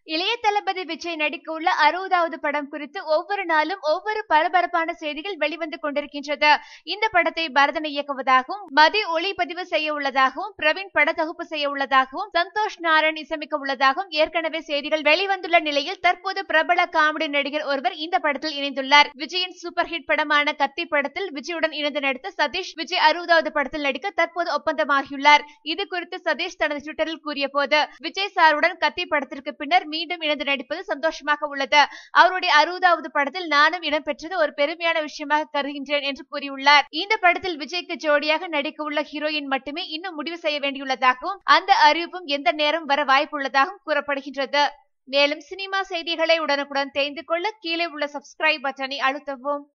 இளைய தளபதி விஜய் நடிக்க உள்ள அறுபதாவது படம் குறித்து ஒவ்வொரு நாளும் ஒவ்வொரு பரபரப்பான செய்திகள் வெளிவந்து கொண்டிருக்கின்றது இந்த படத்தை பரதன் இயக்குவதாகவும் மதி ஒளிப்பதிவு செய்ய உள்ளதாகவும் பிரவீன் படத்தொகுப்பு செய்ய உள்ளதாகவும் சந்தோஷ் நாராயண் இசையமைக்க உள்ளதாகவும் ஏற்கனவே செய்திகள் வெளிவந்துள்ள நிலையில் தற்போது பிரபல காமெடி நடிகர் ஒருவர் இந்த படத்தில் இணைந்துள்ளார் விஜயின் சூப்பர் ஹிட் படமான கத்தி படத்தில் விஜயுடன் இணைந்து நடித்த சதீஷ் விஜய் அறுபதாவது படத்தில் நடிக்க தற்போது ஒப்பந்தமாகியுள்ளார் இது குறித்து சதீஷ் தனது ட்விட்டரில் கூறிய போது விஜய் சாருடன் கத்தி படத்திற்கு பின்னர் மீண்டும் இணைந்து நடிப்பது சந்தோஷமாக உள்ளது அவருடைய அறுபதாவது படத்தில் நானும் இடம்பெற்றது ஒரு பெருமையான விஷயமாக கருதுகின்றேன் என்று கூறியுள்ளார் இந்த படத்தில் விஜய்க்கு ஜோடியாக நடிக்க உள்ள ஹீரோயின் மட்டுமே இன்னும் முடிவு செய்ய வேண்டியுள்ளதாகவும் அந்த அறிவிப்பும் எந்த நேரம் வர வாய்ப்புள்ளதாகவும் கூறப்படுகின்றது மேலும் சினிமா செய்திகளை உடனுக்குடன் தெரிந்து கொள்ள கீழே உள்ள சப்ஸ்கிரைப் பட்டனை அழுத்தவும்